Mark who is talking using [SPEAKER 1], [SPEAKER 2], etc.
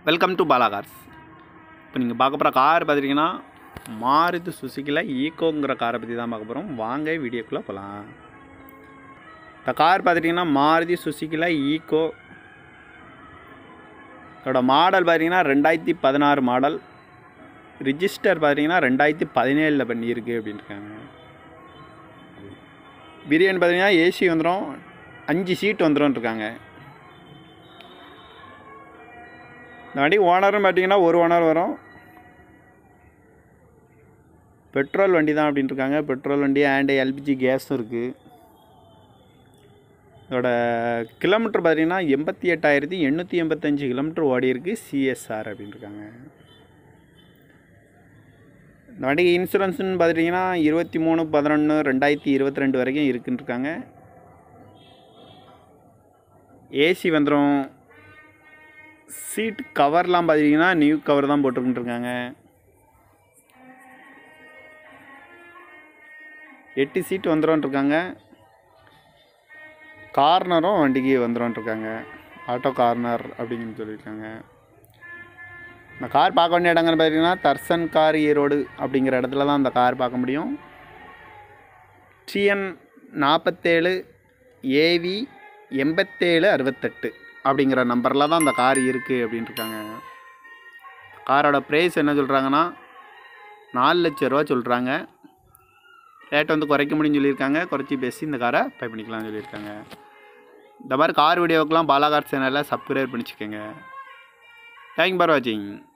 [SPEAKER 1] welcome to Bala cars இப்போ நீங்கள் பார்க்க போகிற கார் பார்த்துட்டிங்கன்னா மாருதி சுசுக்கியில் ஈக்கோங்கிற காரை பற்றி தான் பார்க்க போகிறோம் வாங்க வீடியோக்குள்ளே போகலாம் இந்த கார் பார்த்துட்டிங்கன்னா மாருதி சுசுக்கியில் ஈக்கோ இதோட மாடல் பார்த்தீங்கன்னா ரெண்டாயிரத்தி பதினாறு மாடல் ரிஜிஸ்டர் பார்த்தீங்கன்னா ரெண்டாயிரத்தி பதினேழில் பண்ணியிருக்கு அப்படின்ட்டுருக்காங்க பிரியாணி பார்த்தீங்கன்னா ஏசி வந்துடும் அஞ்சு சீட் வந்துடும் இருக்காங்க இந்த வண்டி ஓனர்னு பார்த்தீங்கன்னா ஒரு ஓனர் வரும் பெட்ரோல் வண்டி தான் அப்படின்ட்டு இருக்காங்க பெட்ரோல் வண்டி அண்ட் எல்பிஜி கேஸும் இருக்குது இதோட கிலோமீட்டர் பார்த்தீங்கன்னா எண்பத்தி எட்டாயிரத்தி எண்ணூற்றி எண்பத்தஞ்சு கிலோமீட்டர் ஓடி இருக்கு சிஎஸ்ஆர் அப்படின்ட்டு இருக்காங்க இந்த வண்டிக்கு இன்சூரன்ஸ்னு பார்த்துட்டிங்கன்னா இருபத்தி மூணு பதினொன்று ரெண்டாயிரத்தி இருபத்தி ரெண்டு வரைக்கும் இருக்குன்னு இருக்காங்க ஏசி வந்துடும் சீட் கவர்லாம் பார்த்தீங்கன்னா நியூ கவர் தான் போட்டுக்கிட்டு இருக்காங்க எட்டு சீட் வந்துடும் இருக்காங்க கார்னரும் வண்டிக்கு வந்துடும் இருக்காங்க ஆட்டோ கார்னர் அப்படின்னு சொல்லியிருக்காங்க இந்த கார் பார்க்க வேண்டிய இடங்கள்னு பார்த்தீங்கன்னா தர்சன் கார் ஈரோடு அப்படிங்கிற இடத்துல தான் அந்த கார் பார்க்க முடியும் டிஎன் நாற்பத்தேழு ஏவி எண்பத்தேழு அறுபத்தெட்டு அப்படிங்கிற நம்பரில் தான் அந்த கார் இருக்குது அப்படின்ட்டு இருக்காங்க காரோட ப்ரைஸ் என்ன சொல்கிறாங்கன்னா நாலு லட்ச ரூபா சொல்கிறாங்க ரேட் வந்து குறைக்க முடியும்னு சொல்லியிருக்காங்க குறைச்சி பேசி இந்த காரை பை பண்ணிக்கலாம்னு சொல்லியிருக்காங்க இந்த மாதிரி கார் வீடியோவுக்கெலாம் பாலா கார் சேனலில் சப்ஸ்கிரைப் பண்ணிச்சுக்கோங்க தேங்க் ஃபார் வாட்சிங்